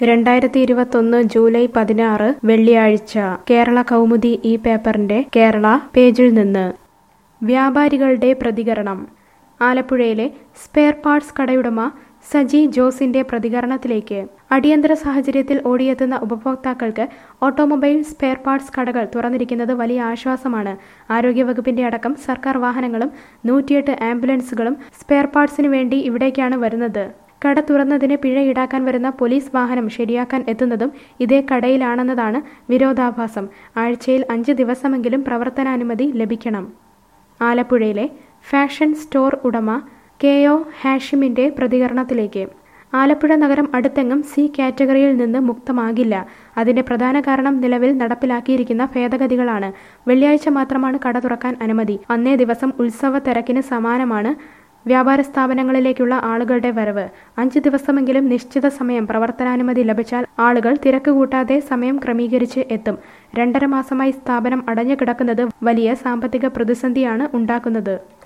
രണ്ടായിരത്തി ഇരുപത്തൊന്ന് ജൂലൈ പതിനാറ് വെള്ളിയാഴ്ച കേരള കൗമുദി ഈ പേപ്പറിന്റെ കേരള പേജിൽ നിന്ന് വ്യാപാരികളുടെ പ്രതികരണം ആലപ്പുഴയിലെ സ്പെയർ പാർട്സ് കടയുടമ സജി ജോസിന്റെ പ്രതികരണത്തിലേക്ക് അടിയന്തര സാഹചര്യത്തിൽ ഓടിയെത്തുന്ന ഉപഭോക്താക്കൾക്ക് ഓട്ടോമൊബൈൽ സ്പെയർ പാർട്സ് കടകൾ തുറന്നിരിക്കുന്നത് വലിയ ആശ്വാസമാണ് ആരോഗ്യവകുപ്പിന്റെ അടക്കം സർക്കാർ വാഹനങ്ങളും നൂറ്റിയെട്ട് ആംബുലൻസുകളും സ്പെയർ പാർട്സിന് വേണ്ടി ഇവിടേക്കാണ് വരുന്നത് കട തുറന്നതിന് പിഴ ഈടാക്കാൻ വരുന്ന പോലീസ് വാഹനം ശരിയാക്കാൻ എത്തുന്നതും ഇതേ കടയിലാണെന്നതാണ് വിരോധാഭാസം ആഴ്ചയിൽ അഞ്ച് ദിവസമെങ്കിലും പ്രവർത്തനാനുമതി ലഭിക്കണം ആലപ്പുഴയിലെ ഫാഷൻ സ്റ്റോർ ഉടമ കെ ഒ ഹാഷിമിന്റെ പ്രതികരണത്തിലേക്ക് ആലപ്പുഴ നഗരം അടുത്തെങ്ങും സി കാറ്റഗറിയിൽ നിന്ന് മുക്തമാകില്ല അതിന്റെ പ്രധാന കാരണം നിലവിൽ നടപ്പിലാക്കിയിരിക്കുന്ന ഭേദഗതികളാണ് വെള്ളിയാഴ്ച മാത്രമാണ് കട തുറക്കാൻ അനുമതി അന്നേ ദിവസം ഉത്സവ തിരക്കിന് സമാനമാണ് വ്യാപാര സ്ഥാപനങ്ങളിലേക്കുള്ള ആളുകളുടെ വരവ് അഞ്ച് ദിവസമെങ്കിലും നിശ്ചിത സമയം പ്രവർത്തനാനുമതി ലഭിച്ചാൽ ആളുകൾ തിരക്ക് കൂട്ടാതെ സമയം ക്രമീകരിച്ച് എത്തും രണ്ടര മാസമായി സ്ഥാപനം അടഞ്ഞു കിടക്കുന്നത് വലിയ സാമ്പത്തിക പ്രതിസന്ധിയാണ് ഉണ്ടാക്കുന്നത്